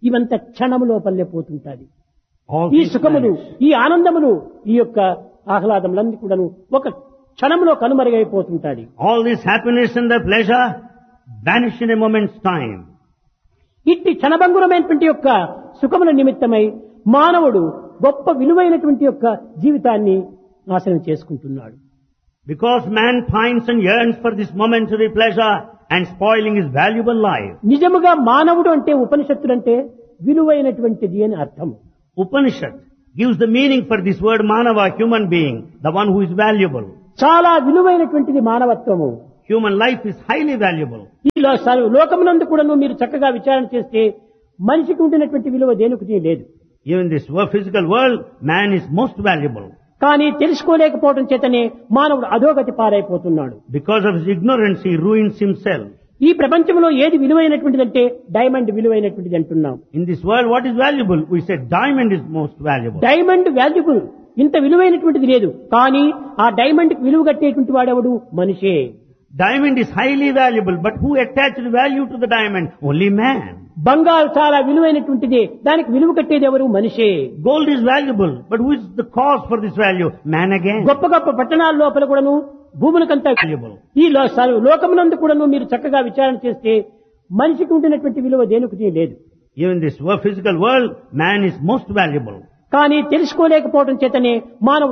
ఇవంతా క్షణము లోపలే పోతుంటాది All ఈ these సుఖములు vanish. ఈ ఆనందములు ఈ యొక్క ఆహ్లాదములన్నీ కూడాను ఒక క్షణంలో కనుమరుగైపోతుంటాది All this happiness and the pleasure vanish in a moment's time. ఇట్టి క్షణభంగురమైనటువంటి యొక్క సుఖముల నిమిత్తమై మానవుడు గొప్ప విలువైనటువంటి యొక్క జీవితాన్ని నాశనం చేసుకుంటున్నాడు Because man pines and yearns for this momentary pleasure and spoiling his valuable life. నిజముగా మానవుడు అంటే ఉపనిషత్తులంటే విలువైనటువంటిది అని అర్థం Upanishad gives the meaning for this word manava, human being, the one who is valuable. చాలా విలువైనటువంటిది మానవత్వము Human life is highly valuable. ఈ లో- స- లోకమునందు కూడాను మీరు చక్కగా విచారణ చేస్తే మనిషికి ఉండినటువంటి విలువ దేనికి లేదు Even in this wo- physical world, man is most valuable. కానీ తెలుసుకోలేకపోవడం చేతనే మానవుడు అధోగతి పారైపోతున్నాడు Because of his ignorance, he ruins himself. ఈ ప్రపంచంలో ఏది విలువైనటువంటిదంటే డైమండ్ విలువైనటువంటిది అంటున్నాం In this world, what is valuable? We said diamond is most valuable. Diamond valuable ఇంత విలువైనటువంటిది లేదు కానీ ఆ డైమండ్ కి విలువ కట్టేటువంటి వాడెవడు మనిషే Diamond is highly valuable, but who attached value to the diamond? Only man. బంగారు చాలా విలువైనటువంటిది దానికి విలువ కట్టేది ఎవరు మనిషే Gold is valuable, but who is the cause for this value? Man again. గొప్ప గొప్ప పట్టణాల లోపల కూడాను భూములకంతా Valuable. ఈ లో- స- లోకమునందు కూడాను మీరు చక్కగా విచారణ చేస్తే మనిషికి ఉండినటువంటి విలువ దేనికి లేదు Even in this wo- physical world, man is most valuable. కానీ తెలుసుకోలేకపోవడం చేతనే మానవుడు